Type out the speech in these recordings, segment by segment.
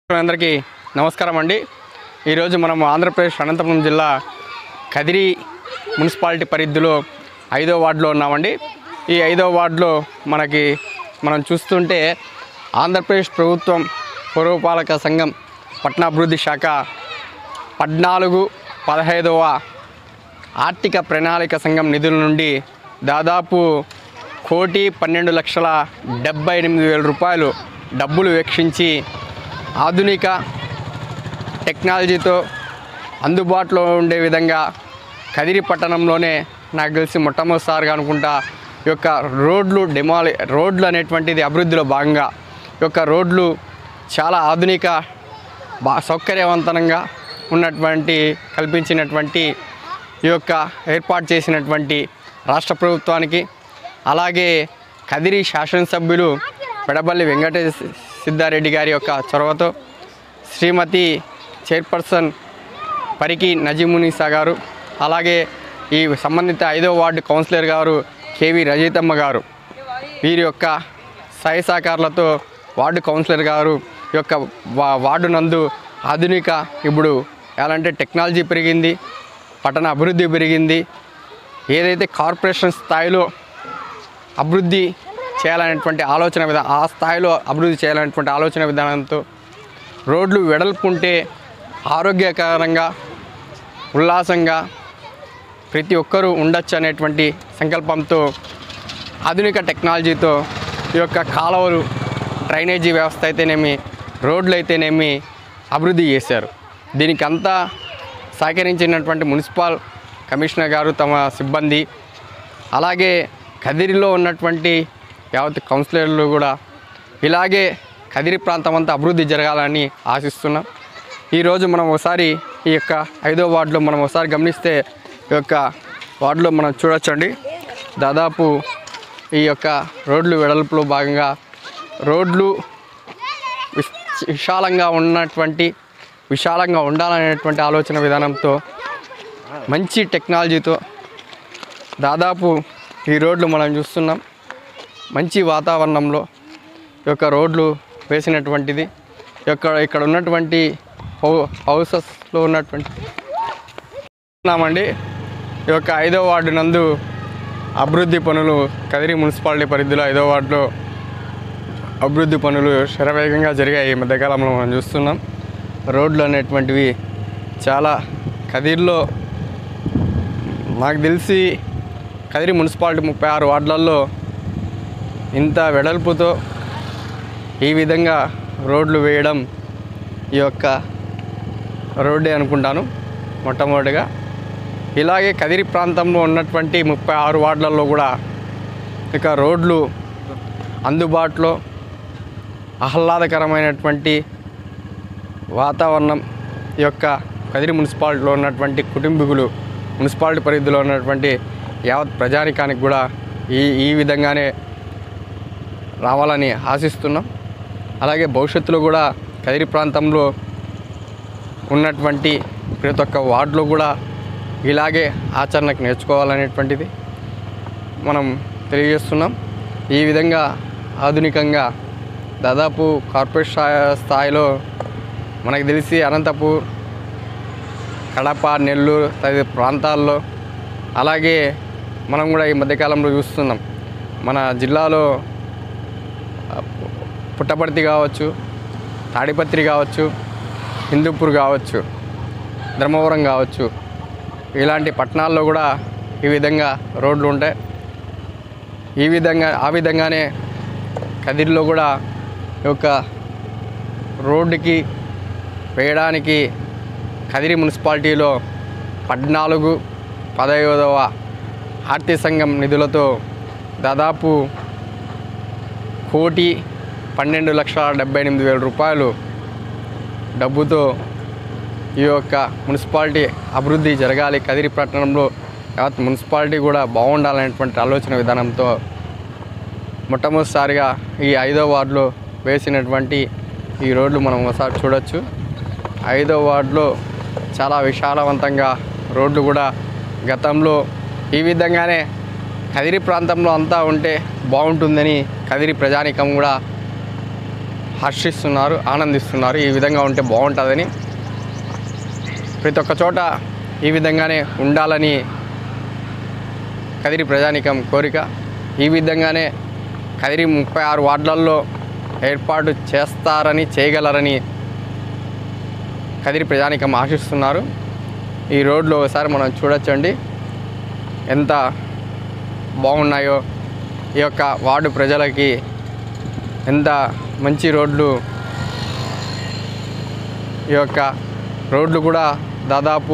అందరికీ నమస్కారం అండి ఈరోజు మనం ఆంధ్రప్రదేశ్ అనంతపురం జిల్లా కదిరి మున్సిపాలిటీ పరిధిలో ఐదో వార్డులో ఉన్నామండి ఈ ఐదో వార్డులో మనకి మనం చూస్తుంటే ఆంధ్రప్రదేశ్ ప్రభుత్వం పురపాలక సంఘం పట్టణాభివృద్ధి శాఖ పద్నాలుగు పదహైదవ ఆర్థిక ప్రణాళిక సంఘం నిధుల నుండి దాదాపు కోటి పన్నెండు లక్షల డెబ్బై ఎనిమిది వేల రూపాయలు డబ్బులు వెచ్చించి ఆధునిక టెక్నాలజీతో అందుబాటులో ఉండే విధంగా కదిరి పట్టణంలోనే నాకు తెలిసి మొట్టమొదటిసారిగా అనుకుంటా ఈ యొక్క రోడ్లు డెమాలి రోడ్లు అనేటువంటిది అభివృద్ధిలో భాగంగా ఈ యొక్క రోడ్లు చాలా ఆధునిక బా సౌకర్యవంతంగా ఉన్నటువంటి కల్పించినటువంటి ఈ యొక్క ఏర్పాటు చేసినటువంటి రాష్ట్ర ప్రభుత్వానికి అలాగే కదిరి శాసనసభ్యులు పెడబల్లి వెంకటేశ్ సిద్ధారెడ్డి గారి యొక్క చొరవతో శ్రీమతి చైర్పర్సన్ పరికి నజీమునిసా గారు అలాగే ఈ సంబంధిత ఐదో ward councillor garu KV Rajithamma garu వీరి యొక్క సహాయ సహకారాలతో వార్డు కౌన్సిలర్ గారు ఈ యొక్క వా- వార్డు నందు ఆధునిక ఇప్పుడు ఎలా అంటే టెక్నాలజీ పెరిగింది పట్టణ అభివృద్ధి పెరిగింది ఏదైతే కార్పొరేషన్ స్థాయిలో అభివృద్ధి చేయాలనేటువంటి ఆలోచన విధానం ఆ స్థాయిలో అభివృద్ధి చేయాలనేటువంటి ఆలోచన విధానంతో రోడ్లు వెడల్పుంటే ఆరోగ్యకరంగా ఉల్లాసంగా ప్రతి ఒక్కరూ ఉండొచ్చు అనేటువంటి సంకల్పంతో ఆధునిక టెక్నాలజీతో ఈ యొక్క కాలువలు డ్రైనేజీ వ్యవస్థ అయితేనేమి రోడ్లు అయితేనేమి అభివృద్ధి చేశారు దీనికి అంతా సహకరించినటువంటి మున్సిపల్ కమిషనర్ గారు తమ సిబ్బంది అలాగే కదిరిలో ఉన్నటువంటి యావత్ కౌన్సిలర్లు కూడా ఇలాగే కదిరి ప్రాంతం అంతా అభివృద్ధి జరగాలని ఆశిస్తున్నాం ఈరోజు మనం ఒకసారి ఈ యొక్క ఐదో వార్డులో మనం ఒకసారి గమనిస్తే ఈ యొక్క వార్డులో మనం చూడొచ్చండి దాదాపు ఈ యొక్క రోడ్లు వెడల్పులో భాగంగా రోడ్లు విస్- విశాలంగా ఉన్నటువంటి విశాలంగా ఉండాలనేటువంటి ఆలోచన విధానంతో మంచి టెక్నాలజీతో దాదాపు ఈ రోడ్లు మనం చూస్తున్నాం మంచి వాతావరణంలో ఈ యొక్క రోడ్లు వేసినటువంటిది ఈ యొక్క ఇక్కడ ఉన్నటువంటి హౌ- హౌసెస్లో ఉన్నటువంటి ఉన్నామండి ఈ యొక్క ఐదో వార్డు నందు అభివృద్ధి పనులు కదిరి మున్సిపాలిటీ పరిధిలో ఐదో వార్డులో అభివృద్ధి పనులు శరవేగంగా జరిగాయి ఈ మధ్యకాలంలో మనం చూస్తున్నాం రోడ్లు అనేటువంటివి చాలా కదిరిలో నాకు తెలిసి కదిరి మున్సిపాలిటీ ముప్పై ఆరు వార్డులలో ఇంత వెడల్పుతో ఈ విధంగా రోడ్లు వేయడం ఈ యొక్క రోడ్డే అనుకుంటాను మొట్టమొదటిగా ఇలాగే కదిరి ప్రాంతంలో ఉన్నటువంటి ముప్పై ఆరు వార్డులలో కూడా ఇక రోడ్లు అందుబాటులో ఆహ్లాదకరమైనటువంటి వాతావరణం ఈ యొక్క కదిరి మున్సిపాలిటీలో ఉన్నటువంటి కుటుంబీకులు మున్సిపాలిటీ పరిధిలో ఉన్నటువంటి యావత్ ప్రజానికానికి కూడా ఈ ఈ విధంగానే రావాలని ఆశిస్తున్నాం అలాగే భవిష్యత్తులో కూడా కదిరి ప్రాంతంలో ఉన్నటువంటి ప్రతి ఒక్క వార్డులో కూడా ఇలాగే ఆచరణకు నేర్చుకోవాలనేటువంటిది మనం తెలియజేస్తున్నాం ఈ విధంగా ఆధునికంగా దాదాపు కార్పొరేట్ స్థాయి- స్థాయిలో మనకు తెలిసి అనంతపూర్ కడప నెల్లూరు తదితర ప్రాంతాల్లో అలాగే మనం కూడా ఈ మధ్యకాలంలో చూస్తున్నాం మన జిల్లాలో ఆ, పుట్టపర్తి కావచ్చు తాడిపత్రి కావచ్చు హిందూపూర్ కావచ్చు ధర్మవరం కావచ్చు ఇలాంటి పట్టణాల్లో కూడా ఈ విధంగా రోడ్లు ఉంటాయి ఈ విధంగా ఆ విధంగానే కదిరిలో కూడా ఈ యొక్క రోడ్డుకి వేయడానికి కదిరి మున్సిపాలిటీలో పద్నాలుగు పదహైదవ ఆర్థిక సంఘం నిధులతో దాదాపు కోటి పన్నెండు లక్షల డెబ్బై ఎనిమిది వేల రూపాయలు డబ్బుతో ఈ యొక్క మున్సిపాలిటీ అభివృద్ధి జరగాలి కదిరి పట్టణంలో యావత్ మున్సిపాలిటీ కూడా బాగుండాలనేటువంటి ఆలోచన విధానంతో మొట్టమొదటిసారిగా ఈ ఐదో వార్డులో వేసినటువంటి ఈ రోడ్లు మనం ఒకసారి చూడొచ్చు ఐదో వార్డులో చాలా విశాలవంతంగా రోడ్లు కూడా గతంలో ఈ విధంగానే కదిరి ప్రాంతంలో అంతా ఉంటే బాగుంటుందని కదిరి ప్రజానికం కూడా హర్షిస్తున్నారు ఆనందిస్తున్నారు ఈ విధంగా ఉంటే బాగుంటుందని ప్రతి ఒక్క చోట ఈ విధంగానే ఉండాలని కదిరి ప్రజానికం కోరిక ఈ విధంగానే కదిరి ముప్పై ఆరు వార్డులలో ఏర్పాటు చేస్తారని చేయగలరని కదిరి ప్రజానికం ఆశిస్తున్నారు ఈ రోడ్లు ఒకసారి మనం చూడొచ్చండి ఎంత బాగున్నాయో ఈ యొక్క వార్డు ప్రజలకి ఎంత మంచి రోడ్లు ఈ యొక్క రోడ్లు కూడా దాదాపు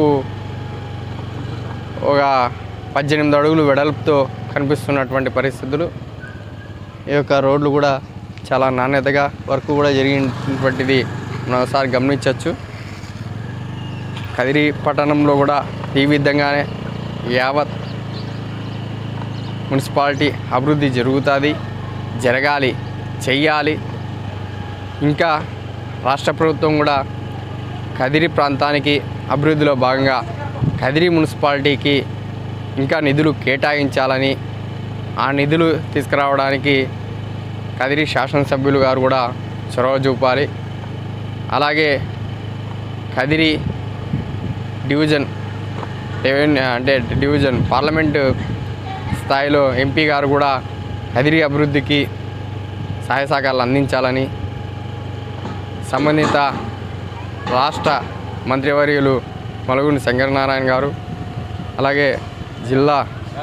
ఒక పద్దెనిమిది అడుగులు వెడల్పుతో కనిపిస్తున్నటువంటి పరిస్థితులు ఈ యొక్క రోడ్లు కూడా చాలా నాణ్యతగా వర్క్ కూడా జరిగినటువంటిది మనం ఒకసారి గమనించవచ్చు కదిరి పట్టణంలో కూడా ఈ విధంగానే యావత్ మున్సిపాలిటీ అభివృద్ధి జరుగుతుంది జరగాలి చెయ్యాలి ఇంకా రాష్ట్ర ప్రభుత్వం కూడా కదిరి ప్రాంతానికి అభివృద్ధిలో భాగంగా కదిరి మున్సిపాలిటీకి ఇంకా నిధులు కేటాయించాలని ఆ నిధులు తీసుకురావడానికి కదిరి శాసనసభ్యులు గారు కూడా చొరవ చూపాలి అలాగే కదిరి డివిజన్ రెవెన్యూ అంటే డివిజన్ పార్లమెంటు స్థాయిలో ఎంపీ గారు కూడా కదిరి అభివృద్ధికి సహాయ సహకారాలు అందించాలని సంబంధిత రాష్ట్ర మంత్రివర్యులు మలుగుని శంకరనారాయణ గారు అలాగే జిల్లా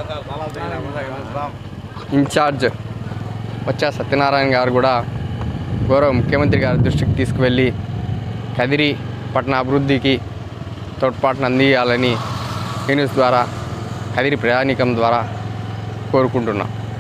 ఇన్ఛార్జ్ వచ్చా సత్యనారాయణ గారు కూడా గౌరవ ముఖ్యమంత్రి గారి దృష్టికి తీసుకువెళ్ళి కదిరి పట్టణ అభివృద్ధికి తోడ్పాటును అందియాలని ఈ న్యూస్ ద్వారా కదిరి ప్రయాణికం ద్వారా కోరుకుంటున్నాం